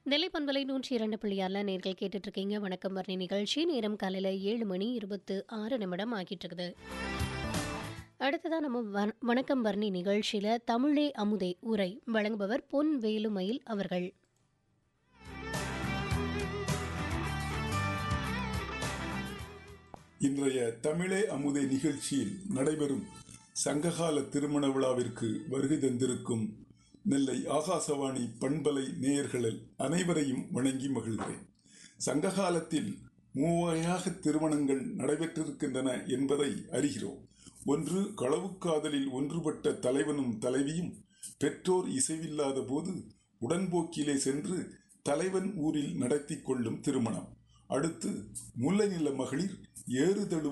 நெல்லை பண்பலை நூற்றி இரண்டு புள்ளியாரில் நேர்கள் கேட்டுட்டு இருக்கீங்க வணக்கம் வர்ணி நிகழ்ச்சி நேரம் காலையில் ஏழு மணி இருபத்து ஆறு நிமிடம் ஆகிட்டு இருக்குது அடுத்ததாக நம்ம வ- வணக்கம் வர்ணி நிகழ்ச்சியில் தமிழே அமுதே உரை வழங்குபவர் பொன் வேலுமயில் அவர்கள் இன்றைய தமிழே அமுதே நிகழ்ச்சியில் நடைபெறும் சங்ககால திருமண விழாவிற்கு வருகை தந்திருக்கும் நெல்லை ஆகாசவாணி பண்பலை நேயர்களில் அனைவரையும் வணங்கி மகிழ்கிறேன் சங்ககாலத்தில் மூவகையாக திருமணங்கள் நடைபெற்றிருக்கின்றன என்பதை அறிகிறோம் ஒன்று களவுக்காதலில் ஒன்றுபட்ட தலைவனும் தலைவியும் பெற்றோர் இசைவில்லாத போது உடன்போக்கிலே சென்று தலைவன் ஊரில் நடத்தி கொள்ளும் திருமணம் அடுத்து முல்லை நில மகளிர் ஏறு தழுவ